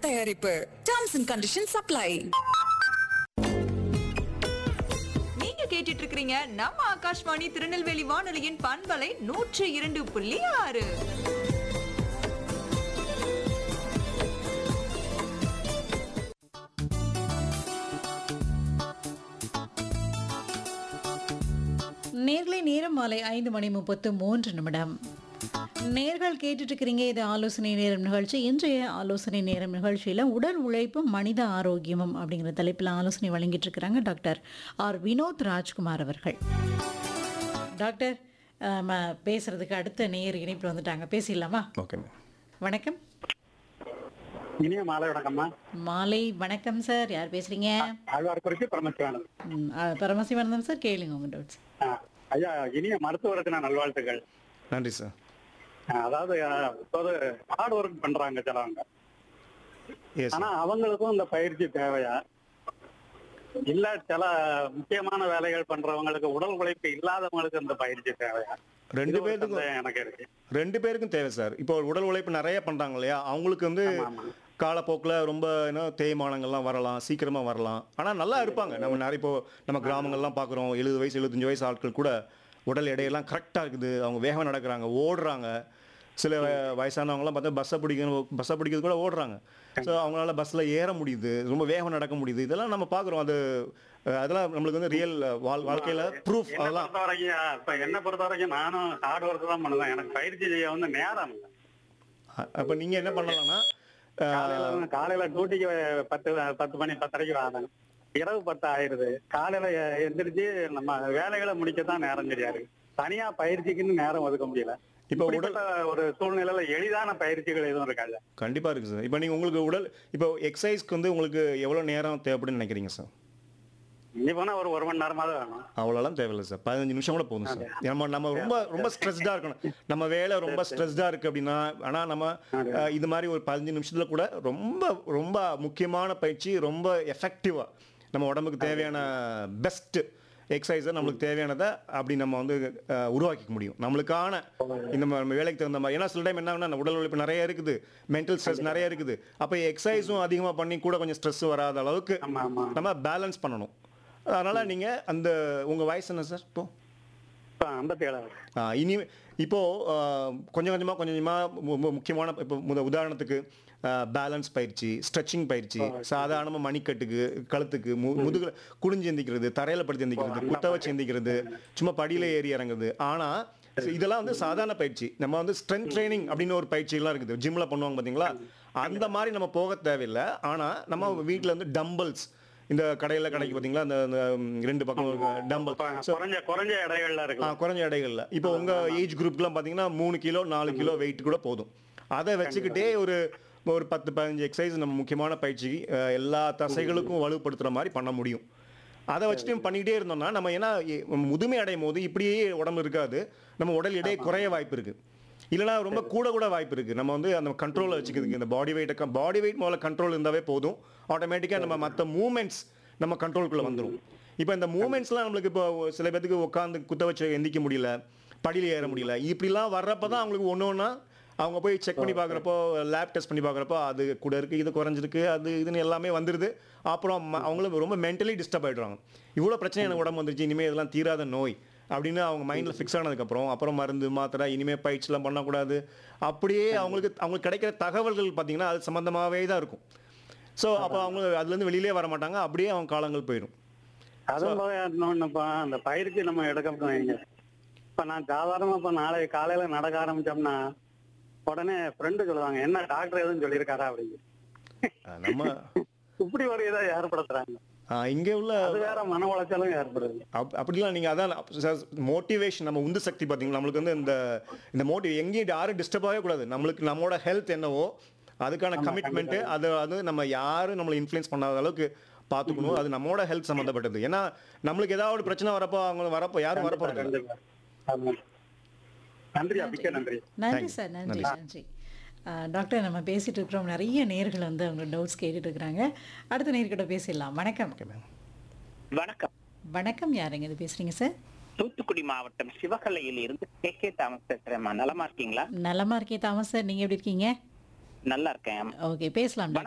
தயாரிப்பு terms and condition supply நீங்க கேட்டுட்டு இருக்கிறீங்க நம்ம ஆகாஷ்வாணி திருநெல்வேலி வானொலியின் பண்பலை நூற்று இரண்டு புள்ளி ஆறு நேர்களை நேரம் மாலை ஐந்து மணி முப்பத்து மூன்று நிமிடம் நேர்கள் கேட்டுட்டு இருக்கிறீங்க இது ஆலோசனை நேரம் நிகழ்ச்சி இன்றைய ஆலோசனை நேரம் நிகழ்ச்சியில் உடல் உழைப்பும் மனித ஆரோக்கியமும் அப்படிங்கிற தலைப்பில் ஆலோசனை வழங்கிட்டு இருக்கிறாங்க டாக்டர் ஆர் வினோத் ராஜ்குமார் அவர்கள் டாக்டர் அஹ், நம்ம பேசுறதுக்கு அடுத்த நேர் இணைப்பில் வந்துட்டாங்க பேசிடலாமா ஓகே மேம் வணக்கம் இனிய மாலை வணக்கம்மா மாலை வணக்கம் சார் யார் பேசுறீங்க ஆழ்வார் குறிச்சி பரமசிவானது ம், அஹ், பரமசிவானந்தம் சார் கேளுங்க உங்க டவுட்ஸ் ஐயா இனிய மருத்துவருக்கு நான் நல்வாழ்த்துக்கள் நன்றி சார் ஆ, அதாவது ஆ, இப்போது ஹார்ட் ஒர்க் பண்றாங்க சிலவங்க எஸ் ஆனா அவங்களுக்கும் இந்த பயிற்சி தேவையா இல்ல சில முக்கியமான வேலைகள் பண்றவங்களுக்கு உடல் உழைப்பு இல்லாதவங்களுக்கு இந்த பயிற்சி தேவையா ரெண்டு இது ஒரு பேருக்கும் சந்தேகம் எனக்கு இருக்கு ரெண்டு பேருக்கும் தேவை சார் இப்போ உடல் உழைப்பு நிறைய பண்றாங்க இல்லையா அவங்களுக்கு வந்து ஆமா, ஆமா. காலப்போக்கில் ரொம்ப என்ன தேய்மானங்கள்லாம் வரலாம் சீக்கிரமா வரலாம் ஆனா நல்லா இருப்பாங்க நம்ம நிறைய இப்போ நம்ம கிராமங்கள்லாம் பார்க்குறோம் எழுபது வயசு எழுபத்தஞ்சு வயசு ஆட்கள் கூட உடல் எடையெல்லாம் கரெக்டாக இருக்குது அவங்க வேகமாக நடக்கிறாங்க ஓடுறாங்க சில வய- வயசானவங்கலாம் பார்த்தா பஸ்ஸை பிடிக்கணும் பஸ்ஸை பிடிக்கிறது கூட ஓடுறாங்க ஸோ அவங்களால பஸ்ஸில் ஏற முடியுது ரொம்ப வேகம் நடக்க முடியுது இதெல்லாம் நம்ம பார்க்குறோம் அது அஹ், அதெல்லாம் நம்மளுக்கு வந்து ரியல் வாழ் வாழ்க்கையில் ப்ரூஃப் என்ன அதெல்லாம் பொறுத்த வரைக்கும் இப்ப என்ன பொறுத்த வரைக்கும் நானும் ஹார்ட் ஒர்க் தான் பண்ணுவேன் எனக்கு பயிற்சி செய்ய வந்து நேரம் இல்லை அப்போ நீங்கள் என்ன பண்ணலாம்னா அஹ், காலையில வந்து- காலையில டியூட்டிக்கு பத்து பத்து மணி பத்தரைக்கு வரேன் இரவு பத்து ஆயிருது காலையில எ- எந்திரிச்சு நம்ம வேலைகளை முடிக்கத்தான் நேரம் சரியா இருக்கு தனியா பயிற்சிக்குன்னு நேரம் ஒதுக்க முடியல இப்போ உடல் இப்படிப்பட்ட ஒரு சூழ்நிலையில எளிதான பயிற்சிகள் எதுவும் இருக்காது கண்டிப்பாக இருக்குது சார் இப்போ நீங்கள் உங்களுக்கு உடல் இப்போ எக்ஸசைஸ்க்கு வந்து உங்களுக்கு எவ்வளோ நேரம் தேவைப்படுன்னு நினைக்கிறீங்க சார் இங்க போனா ஒரு ஒரு மணி நேரமாவது வேணும் அவ்வளோலாம் தேவையில்லை சார் பதினஞ்சு நிமிஷம் கூட போதும் சார் நம்ம நம்ம ரொம்ப ரொம்ப ஸ்ட்ரெஸ்டாக இருக்கணும் நம்ம வேலை ரொம்ப ஸ்ட்ரெஸ்டாக இருக்குது அப்படின்னா ஆனால் நம்ம அஹ், இது மாதிரி ஒரு பதினஞ்சு நிமிஷத்தில் கூட ரொம்ப ரொம்ப முக்கியமான பயிற்சி ரொம்ப எஃபெக்டிவாக நம்ம உடம்புக்கு தேவையான பெஸ்ட்டு எக்ஸசைஸை நம்மளுக்கு தேவையானதை அப்படி நம்ம வந்து அஹ், உருவாக்கிக்க முடியும் நம்மளுக்கான இந்த மாதிரி நம்ம வேலைக்கு தகுந்த மாதிரி ஏன்னா சில டைம் என்ன ஆகுனா, உடல் உழைப்பு நிறைய இருக்குது மென்டல் ஸ்ட்ரெஸ் நிறைய இருக்குது அப்போ எக்ஸசைஸும் அதிகமாக பண்ணி கூட கொஞ்சம் ஸ்ட்ரெஸ் வராத அளவுக்கு ஆமா ஆமா நம்ம பேலன்ஸ் பண்ணணும் அதனால நீங்க அந்த உங்க வயசு என்ன சார் இப்போ இப்ப ஐம்பத்தி ஏழாவது ஆ, இனி இப்போ ஆ, கொஞ்சம் கொஞ்சமா கொஞ்சம் கொஞ்சமா மு- மு- முக்கியமான இப்போ முத உதாரணத்துக்கு பேலன்ஸ் பயிற்சி ஸ்ட்ரெச்சிங் பயிற்சி சாதாரணமாக மணிக்கட்டுக்கு கழுத்துக்கு மு முதுகுல குடிஞ்சு எந்திக்கிறது தரையில படுத்து எந்திக்கிறது குத்த வச்சு எந்திக்கிறது சும்மா படியில ஏறி இறங்குறது ஆனா இதெல்லாம் வந்து சாதாரண பயிற்சி நம்ம வந்து ஸ்ட்ரென்த் ட்ரைனிங் அப்படின்னு ஒரு பயிற்சியெல்லாம் இருக்குது ஜிம்ல பண்ணுவாங்க பாத்தீங்களா அந்த மாதிரி நம்ம போக தேவையில்லை ஆனா நம்ம வீட்ல வந்து டம்பிள்ஸ் இந்த கடையில கடைக்கு பாத்தீங்களா அந்த அந்த, ம், ரெண்டு பக்கம் டம்பிள் குறைஞ்ச குறைஞ்ச எடைகள்ல ஆ, இருக்கு குறைஞ்ச எடைகள்ல இப்போ உங்க ஏஜ் குரூப்லாம் பாத்தீங்கன்னா மூணு கிலோ நாலு கிலோ வெயிட் கூட போதும் அதை வச்சுக்கிட்டே ஒரு ஒரு பத்து பதினஞ்சு எக்ஸசைஸ் நம்ம முக்கியமான பயிற்சி அஹ், எல்லா தசைகளுக்கும் வலுப்படுத்துற மாதிரி பண்ண முடியும் அதை வச்சுட்டு பண்ணிக்கிட்டே இருந்தோம்னா நம்ம ஏன்னா எ- முதுமை அடையும் போது இப்படியே உடம்பு இருக்காது நம்ம உடல் எடை குறைய வாய்ப்பு இருக்கு இல்லைனா ரொம்ப கூட கூட வாய்ப்பு இருக்கு நம்ம வந்து அந்த கண்ட்ரோலில் வச்சுக்கிறதுக்கு இந்த பாடி வெயிட்டை பாடி வெயிட் முதல்ல கண்ட்ரோல் இருந்தாவே போதும் ஆட்டோமேட்டிக்காக நம்ம மற்ற மூமெண்ட்ஸ் நம்ம கண்ட்ரோலுக்குள்ள வந்துடும் இப்போ இந்த மூமெண்ட்ஸ்லாம் நம்மளுக்கு இப்போ சில பேத்துக்கு உட்காந்து குத்த வச்சு எந்திக்க முடியல படியில் ஏற முடியல இப்படிலாம் வர்றப்ப தான் அவங்களுக்கு ஒன்று ஒன்றா அவங்க போய் செக் பண்ணி பார்க்குறப்போ லேப் டெஸ்ட் பண்ணி பார்க்குறப்போ அது கூட இருக்குது இது குறைஞ்சிருக்கு அது இதுன்னு எல்லாமே வந்துடுது அப்புறம் ம- அவங்களும் ரொம்ப மென்டலி டிஸ்டர்ப் ஆகிடுறாங்க இவ்வளோ பிரச்சனை எனக்கு உடம்பு வந்துருச்சு இனிமேல் இதெல்லாம் தீராத நோய் அப்படின்னு அவங்க மைண்டில் ஃபிக்ஸ் ஆனதுக்கப்புறம் அப்புறம் மருந்து மாத்திரை இனிமேல் பயிற்சிலாம் பண்ணக்கூடாது அப்படியே அவங்களுக்கு அவங்களுக்கு கிடைக்கிற தகவல்கள் பார்த்தீங்கன்னா அது சம்மந்தமாகவே தான் இருக்கும் ஸோ அப்போ அவங்க அதுலேருந்து வெளியிலே வர மாட்டாங்க அப்படியே அவங்க காலங்கள் போயிடும் அதுவும் போக இன்னொன்னுப்பா அந்த பயிற்சி நம்ம எடுக்க வைங்க இப்ப நான் சாதாரணமா இப்ப நாளை காலையில நடக்க ஆரம்பிச்சோம்னா உடனே ஃப்ரெண்டு சொல்லுவாங்க என்ன டாக்டர் எதுவும் சொல்லியிருக்காரா அப்படின்னு அஹ் நம்ம இப்படி ஒரு இதை ஏற்படுத்துறாங்க இங்கே உள்ள அது வேற மன உளைச்சலும் ஏற்படுது அப் அப்படிலாம் நீங்கள் அதான் மோட்டிவேஷன் நம்ம உந்து சக்தி பார்த்தீங்களா நம்மளுக்கு வந்து இந்த இந்த மோட்டிவ் எங்கேயும் யாரும் டிஸ்டர்ப் ஆகவே கூடாது நம்மளுக்கு நம்மளோட ஹெல்த் என்னவோ அதுக்கான கமிட்மெண்ட்டு அது அது நம்ம யாரும் நம்மளை இன்ஃப்ளூயன்ஸ் பண்ணாத அளவுக்கு பார்த்துக்கணும் அது நம்மளோட ஹெல்த் சம்மந்தப்பட்டது ஏன்னா நம்மளுக்கு ஏதாவது ஒரு பிரச்சனை வரப்போ அவங்க வரப்போ யாரும் வரப்போறது இல்லை. கண்டிப்பா. ஆமா. நன்றி மிக்க நன்றி நன்றி Thank you. சார் நன்றி நன்றி அஹ், டாக்டர் நம்ம பேசிட்டு இருக்கிறோம் நிறைய நேர்கள் வந்து அவங்க டவுட்ஸ் கேட்டுட்டு இருக்கிறாங்க அடுத்த நேர்கிட்ட பேசிடலாம் வணக்கம் Okay, ma'am. வணக்கம் வணக்கம் யாருங்க இது பேசுறீங்க சார் தூத்துக்குடி மாவட்டம் சிவகலையில் இருந்து கே கே தாமஸ் பேசுறேம்மா நலமா இருக்கீங்களா நலமா இருக்கே தாமஸ் சார் நீங்க எப்படி இருக்கீங்க நல்லா இருக்கேன் ஓகே பேசலாம்